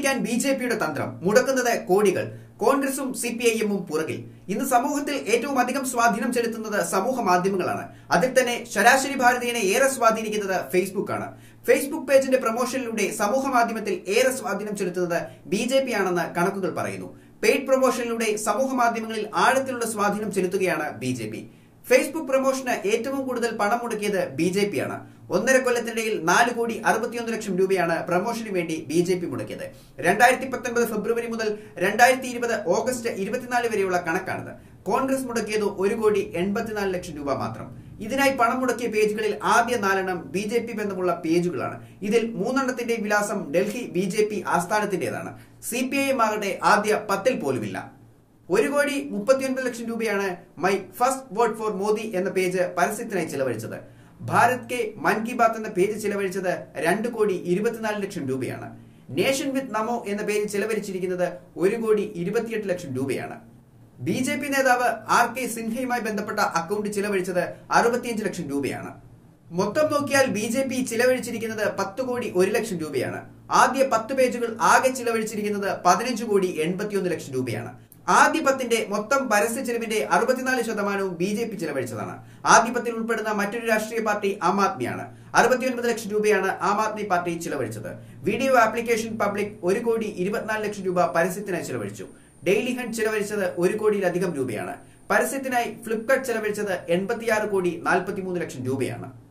പിടിക്കാൻ B J പിയുടെ തന്ത്രം മുടക്കുന്നത് കോടികൾ കോൺഗ്രസും സി പി ഐ എമ്മും പുറകിൽ ഇന്ന് സമൂഹത്തിൽ ഏറ്റവും അധികം സ്വാധീനം ചെലുത്തുന്നത് സമൂഹ മാധ്യമങ്ങളാണ് അതിൽ തന്നെ ശരാശരി ഭാരതീയനെ ഏറെ സ്വാധീനിക്കുന്നത് ഫേസ്ബുക്ക് ആണ് ഫേസ്ബുക്ക് പേജിന്റെ പ്രൊമോഷനിലൂടെ സമൂഹ മാധ്യമത്തിൽ ഏറെ സ്വാധീനം ചെലുത്തുന്നത് ബി ജെ പി ആണെന്ന് കണക്കുകൾ പറയുന്നു പെയ്ഡ് പ്രൊമോഷനിലൂടെ സമൂഹ മാധ്യമങ്ങളിൽ ആഴത്തിലുള്ള സ്വാധീനം ചെലുത്തുകയാണ് ബി ജെ പി ഫേസ്ബുക്ക് പ്രൊമോഷന് ഏറ്റവും കൂടുതൽ പണം മുടക്കിയത് ബി ജെ പി ആണ് ഒന്നര കൊല്ലത്തിനിടയിൽ നാല് കോടി അറുപത്തിയൊന്ന് ലക്ഷം രൂപയാണ് പ്രൊമോഷന് വേണ്ടി ബി ജെ പി മുടക്കിയത് രണ്ടായിരത്തി പത്തൊൻപത് ഫെബ്രുവരി മുതൽ രണ്ടായിരത്തി ഇരുപത് ഓഗസ്റ്റ് ഇരുപത്തിനാല് വരെയുള്ള കണക്കാണിത് കോൺഗ്രസ് മുടക്കിയത് ഒരു കോടി എൺപത്തിനാല് ലക്ഷം രൂപ മാത്രം ഇതിനായി പണം മുടക്കിയ പേജുകളിൽ ആദ്യ നാലെണ്ണം ബി ജെ പി ബന്ധമുള്ള പേജുകളാണ് ഇതിൽ മൂന്നെണ്ണത്തിന്റെ വിലാസം ഡൽഹി ബി ജെ പി ആസ്ഥാനത്തിന്റേതാണ് സി പി ഐ എം ആകട്ടെ ആദ്യ പത്തിൽ പോലുമില്ല ഒരു കോടി മുപ്പത്തിയൊൻപത് ലക്ഷം രൂപയാണ് my first vote for Modi എന്ന പേജ് പരസ്യത്തിനായി ചിലവഴിച്ചത് ഭാരത് കെ മൻ കി ബാത്ത് എന്ന പേജ് ചിലവഴിച്ചത് രണ്ട് കോടി ഇരുപത്തിനാല് ലക്ഷം രൂപയാണ് നേഷൻ വിത്ത് നമോ എന്ന പേജ് ചിലവഴിച്ചിരിക്കുന്നത് ഒരു കോടി ഇരുപത്തിയെട്ട് ലക്ഷം രൂപയാണ് ബി ജെ പി നേതാവ് ആർ കെ സിൻഹയുമായി ബന്ധപ്പെട്ട അക്കൗണ്ട് ചിലവഴിച്ചത് അറുപത്തിയഞ്ച് ലക്ഷം രൂപയാണ് മൊത്തം നോക്കിയാൽ ബി ജെ പി ചിലവഴിച്ചിരിക്കുന്നത് പത്ത് കോടി ഒരു ലക്ഷം രൂപയാണ് ആദ്യ പത്ത് പേജുകൾ ആകെ ചിലവഴിച്ചിരിക്കുന്നത് പതിനഞ്ച് കോടി എൺപത്തിയൊന്ന് ലക്ഷം രൂപയാണ് ആദ്യ പത്തിന്റെ മൊത്തം പരസ്യ ചെലവിന്റെ അറുപത്തിനാല് ശതമാനവും ബി ജെ പി ചിലവഴിച്ചതാണ് ആദ്യ പത്തിൽ ഉൾപ്പെടുന്ന മറ്റൊരു രാഷ്ട്രീയ പാർട്ടി ആം ആദ്മിയാണ് അറുപത്തിയൊൻപത് ലക്ഷം രൂപയാണ് ആം ആദ്മി പാർട്ടി ചിലവഴിച്ചത് വീഡിയോ ആപ്ലിക്കേഷൻ പബ്ലിക് ഒരു കോടി ഇരുപത്തിനാല് ലക്ഷം രൂപ പരസ്യത്തിനായി ചിലവഴിച്ചു ഡെയിലി ഹണ്ട് ചിലവഴിച്ചത് ഒരു കോടിയിലധികം രൂപയാണ് പരസ്യത്തിനായി ഫ്ലിപ്കാർട്ട് ചെലവഴിച്ചത് എൺപത്തിയാറ് കോടി നാൽപ്പത്തിമൂന്ന് ലക്ഷം രൂപയാണ്